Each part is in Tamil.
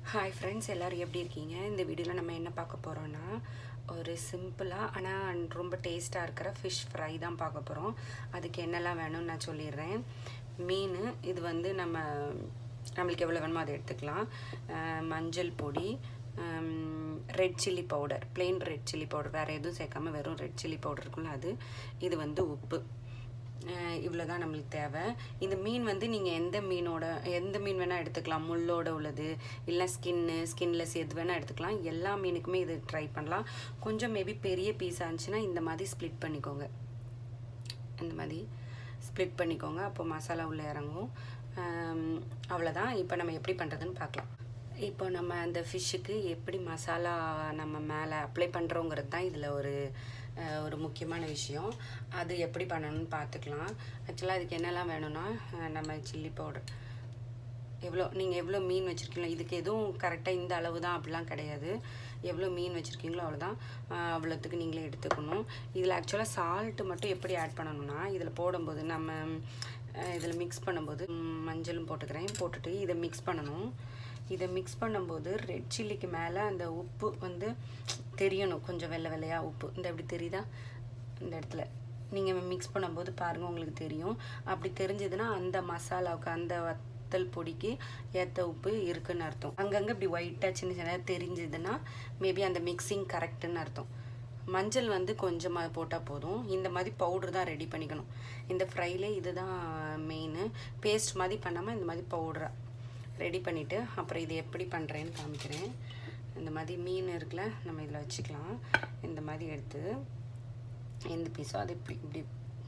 ஹாய் ஃப்ரெண்ட்ஸ் எல்லோரும் எப்படி இருக்கீங்க இந்த வீடியோவில் நம்ம என்ன பார்க்க போகிறோன்னா ஒரு சிம்பிளாக ஆனால் ரொம்ப டேஸ்ட்டாக இருக்கிற ஃபிஷ் ஃப்ரை தான் பார்க்க போகிறோம் அதுக்கு என்னெல்லாம் வேணும்னு நான் சொல்லிடுறேன் மீன் இது வந்து நம்ம நம்மளுக்கு எவ்வளோ வேணுமோ அதை எடுத்துக்கலாம் அஹ் மஞ்சள் பொடி red chilli powder plain red chilli powder வேறு எதுவும் சேர்க்காம வெறும் ரெட் சில்லி பவுடர் இருக்குல்ல அது இது வந்து உப்பு இவ்வளோ தான் நம்மளுக்கு தேவை இந்த மீன் வந்து நீங்கள் எந்த மீனோட எந்த மீன் வேணால் எடுத்துக்கலாம் முள்ளோட உள்ளது இல்லை ஸ்கின்னு ஸ்கின்லெஸ் எது வேணால் எடுத்துக்கலாம் எல்லா மீனுக்குமே இது ட்ரை பண்ணலாம் கொஞ்சம் மேபி பெரிய பீஸாக இருந்துச்சுன்னா இந்த மாதிரி ஸ்ப்ளிட் பண்ணிக்கோங்க இந்த மாதிரி ஸ்ப்ளிட் பண்ணிக்கோங்க அப்போ மசாலா உள்ளே இறங்கும் ஆம், அவ்வளோதான் இப்போ நம்ம எப்படி பண்ணுறதுன்னு பார்க்கலாம் இப்போ நம்ம அந்த ஃபிஷ்ஷுக்கு எப்படி மசாலா நம்ம மேலே அப்ளை பண்ணுறோங்கிறது தான் இதில் ஒரு அஹ், ஒரு முக்கியமான விஷயம் அது எப்படி பண்ணணும்னு பார்த்துக்கலாம் ஆக்சுவலாக அதுக்கு என்னெல்லாம் வேணும்னா அஹ், நம்ம சில்லி பவுடர் எவ்வளோ நீங்கள் எவ்வளோ மீன் வச்சுருக்கீங்களோ இதுக்கு எதுவும் கரெக்டாக இந்த அளவு தான் அப்படிலாம் கிடையாது எவ்வளோ மீன் வச்சுருக்கீங்களோ அவ்வளோதான் ஆஹ் அவ்வளோத்துக்கு நீங்களே எடுத்துக்கணும் இதில் ஆக்சுவலாக சால்ட்டு மட்டும் எப்படி ஆட் பண்ணணும்னா இதில் போடும்போது நம்ம இதில் மிக்ஸ் பண்ணும்போது ம், மஞ்சளும் போட்டுக்கிறேன் போட்டுட்டு இதை மிக்ஸ் பண்ணணும் இதை மிக்ஸ் பண்ணும்போது ரெட் சில்லிக்கு மேலே அந்த உப்பு வந்து தெரியணும் கொஞ்சம் வெள்ளை வெள்ளையாக உப்பு இந்த எப்படி தெரியுதா இந்த இடத்துல நீங்கள் மிக்ஸ் பண்ணும்போது பாருங்கள் உங்களுக்கு தெரியும் அப்படி தெரிஞ்சதுன்னா அந்த மசாலாவுக்கு அந்த வத்தல் பொடிக்கு ஏற்ற உப்பு இருக்குன்னு அர்த்தம் அங்கங்கே இப்படி ஒயிட்டாக சின்ன சின்னதாக தெரிஞ்சதுன்னா மேபி அந்த மிக்சிங் கரெக்டுன்னு அர்த்தம் மஞ்சள் வந்து கொஞ்சமாக போட்டால் போதும் இந்த மாதிரி பவுடர் தான் ரெடி பண்ணிக்கணும் இந்த ஃப்ரைலே இதுதான் மெயின் பேஸ்ட் மாதிரி பண்ணாமல் இந்த மாதிரி பவுடராக ரெடி பண்ணிவிட்டு அப்புறம் இது எப்படி பண்ணுறேன்னு காமிக்கிறேன் இந்த மாதிரி மீன் இருக்குல்ல நம்ம இதில் வச்சுக்கலாம் இந்த மாதிரி எடுத்து எந்த பீஸோ அது இப்படி இப்படி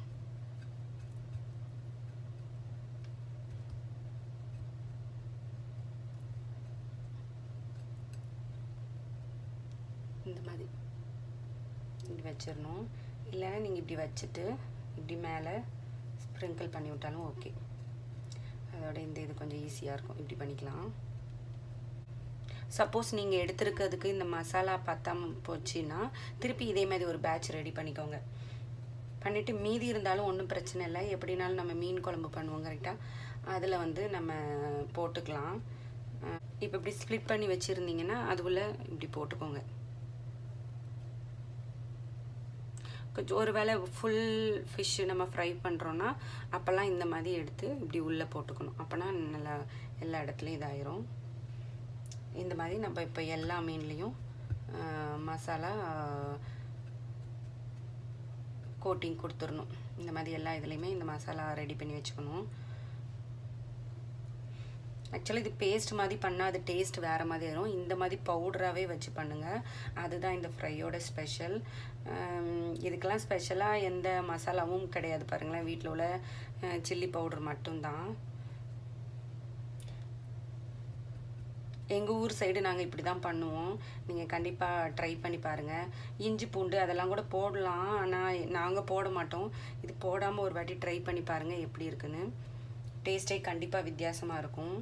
இந்த மாதிரி இப்படி வச்சிடணும் இல்லைன்னா நீங்கள் இப்படி வச்சுட்டு இப்படி மேலே ஸ்ப்ரிங்கிள் பண்ணி விட்டாலும் ஓகே அதோட இந்த இது கொஞ்சம் ஈஸியாக இருக்கும் இப்படி பண்ணிக்கலாம் சப்போஸ் நீங்கள் எடுத்துருக்கிறதுக்கு இந்த மசாலா பத்தாம போச்சுன்னா திருப்பி இதே மாதிரி ஒரு பேட்ச் ரெடி பண்ணிக்கோங்க பண்ணிவிட்டு மீதி இருந்தாலும் ஒன்றும் பிரச்சனை இல்லை எப்படினாலும் நம்ம மீன் குழம்பு பண்ணுவோம் கரெக்டாக அதில் வந்து நம்ம போட்டுக்கலாம் இப்போ இப்படி ஸ்ப்ளிட் பண்ணி வச்சுருந்தீங்கன்னா அதுக்குள்ளே இப்படி போட்டுக்கோங்க கொஞ்சம் ஒரு வேளை ஃபுல் ஃபிஷ்ஷு நம்ம ஃப்ரை பண்ணுறோன்னா அப்போல்லாம் இந்த மாதிரி எடுத்து இப்படி உள்ளே போட்டுக்கணும் அப்போனா நல்லா எல்லா இடத்துலையும் இதாயிரும் இந்த மாதிரி நம்ம இப்போ எல்லா மீன்லேயும் மசாலா கோட்டிங் கொடுத்துடணும் இந்த மாதிரி எல்லா இதுலேயுமே இந்த மசாலா ரெடி பண்ணி வச்சுக்கணும் ஆக்சுவலி இது பேஸ்ட் மாதிரி பண்ணால் அது டேஸ்ட் வேறு மாதிரி வரும் இந்த மாதிரி பவுடராகவே வச்சு பண்ணுங்கள் அதுதான் இந்த ஃப்ரையோட ஸ்பெஷல் இதுக்கெல்லாம் ஸ்பெஷலாக எந்த மசாலாவும் கிடையாது பாருங்களேன் வீட்டில் உள்ள சில்லி பவுடர் மட்டும்தான் எங்கள் ஊர் சைடு நாங்கள் இப்படி தான் பண்ணுவோம் நீங்கள் கண்டிப்பாக ட்ரை பண்ணி பாருங்கள் இஞ்சி பூண்டு அதெல்லாம் கூட போடலாம் ஆனால் நாங்கள் போட மாட்டோம் இது போடாமல் ஒரு வாட்டி ட்ரை பண்ணி பாருங்கள் எப்படி இருக்குன்னு டேஸ்ட்டே கண்டிப்பாக வித்தியாசமாக இருக்கும்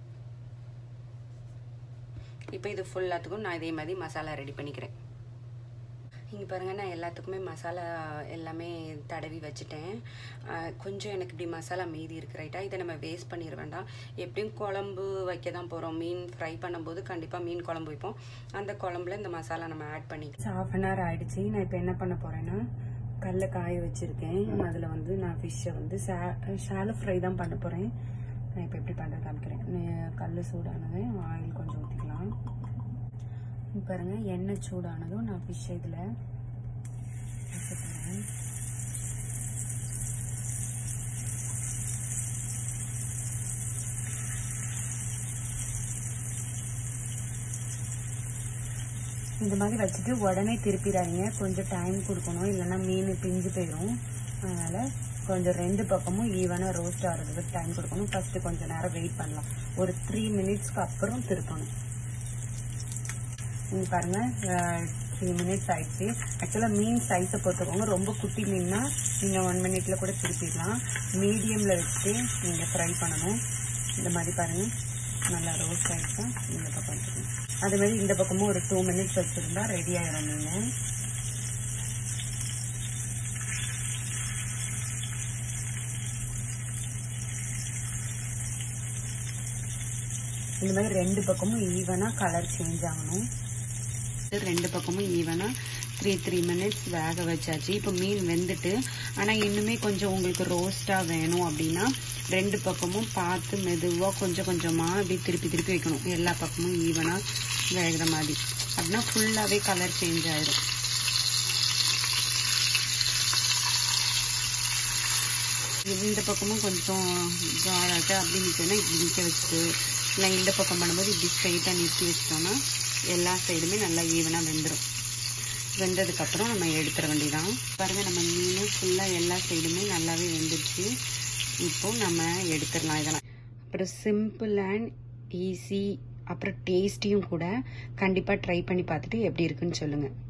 இப்போ இது ஃபுல்லாத்துக்கும் நான் இதே மாதிரி மசாலா ரெடி பண்ணிக்கிறேன் இங்கே பாருங்கள் நான் எல்லாத்துக்குமே மசாலா எல்லாமே தடவி வச்சுட்டேன் கொஞ்சம் எனக்கு இப்படி மசாலா மீதி இருக்கு ரைட்டா இதை நம்ம வேஸ்ட் பண்ணிட வேண்டாம் எப்படியும் குழம்பு வைக்க தான் போகிறோம் மீன் ஃப்ரை பண்ணும்போது கண்டிப்பாக மீன் குழம்பு வைப்போம் அந்த குழம்புல இந்த மசாலா நம்ம ஆட் பண்ணி ஹாஃப் அன் ஹவர் ஆயிடுச்சு நான் இப்போ என்ன பண்ண போகிறேன்னா கல்ல காய வச்சுருக்கேன் அதில் வந்து நான் ஃபிஷ்ஷை வந்து சே ஷாலோ ஃப்ரை தான் பண்ண போகிறேன் நான் இப்போ எப்படி பண்ணுறது காமிக்கிறேன் கல் சூடானது ஆயில் கொஞ்சம் ஊற்றிக்கலாம் பாருங்கள் எண்ணெய் சூடானதும் நான் ஃபிஷ் இதில் வச்சுக்கிறேன் இந்த மாதிரி வச்சுட்டு உடனே திருப்பிடாதீங்க கொஞ்சம் டைம் கொடுக்கணும் இல்லைன்னா மீன் பிஞ்சு போயிடும் அதனால் கொஞ்சம் ரெண்டு பக்கமும் ஈவனாக ரோஸ்ட் ஆகிறதுக்கு டைம் கொடுக்கணும் ஃபஸ்ட்டு கொஞ்சம் நேரம் வெயிட் பண்ணலாம் ஒரு த்ரீ மினிட்ஸ்க்கு அப்புறம் திருப்பணும் இங்கே பாருங்கள் த்ரீ மினிட்ஸ் ஆயிடுச்சு ஆக்சுவலாக மீன் சைஸை பொறுத்துக்கோங்க ரொம்ப குட்டி மீன்னா நீங்கள் ஒன் மினிட்ல கூட திருப்பிடலாம் மீடியமில் வச்சு நீங்கள் ஃப்ரை பண்ணணும் இந்த மாதிரி பாருங்கள் நல்லா ரோஸ்ட் ஆகிடுச்சா இந்த பக்கம் வச்சுக்கணும் அது மாதிரி இந்த பக்கமும் ஒரு டூ மினிட்ஸ் வச்சுருந்தா ரெடி ஆகிடும் மீன் இந்த மாதிரி ரெண்டு பக்கமும் ஈவனாக கலர் சேஞ்ச் ஆகணும் ரெண்டு பக்கமும் ஈவனாக த்ரீ த்ரீ மினிட்ஸ் வேக வச்சாச்சு இப்போ மீன் வெந்துட்டு ஆனால் இன்னுமே கொஞ்சம் உங்களுக்கு ரோஸ்டாக வேணும் அப்படின்னா ரெண்டு பக்கமும் பார்த்து மெதுவாக கொஞ்சம் கொஞ்சமாக அப்படி திருப்பி திருப்பி வைக்கணும் எல்லா பக்கமும் ஈவனாக வேகிற மாதிரி அப்படின்னா ஃபுல்லாகவே கலர் சேஞ்ச் ஆயிடும் இந்த பக்கமும் கொஞ்சம் காலாட்டு அப்படி நிற்கணும் இப்படி நிற்க வச்சுட்டு இல்லை இந்த பக்கம் பண்ணும்போது இப்படி ஸ்ட்ரைட்டாக நிறுத்தி வச்சிட்டோம்னா எல்லா சைடுமே நல்லா ஈவனாக வெந்துடும் வெந்ததுக்கப்புறம் நம்ம எடுத்துட வேண்டியதான் பாருங்கள் நம்ம மீன் ஃபுல்லாக எல்லா சைடுமே நல்லாவே வெந்துடுச்சு இப்போ நம்ம எடுத்துடலாம் இதெல்லாம் அப்புறம் சிம்பிள் அண்ட் ஈஸி அப்புறம் டேஸ்டியும் கூட கண்டிப்பாக ட்ரை பண்ணி பார்த்துட்டு எப்படி இருக்குன்னு சொல்லுங்கள்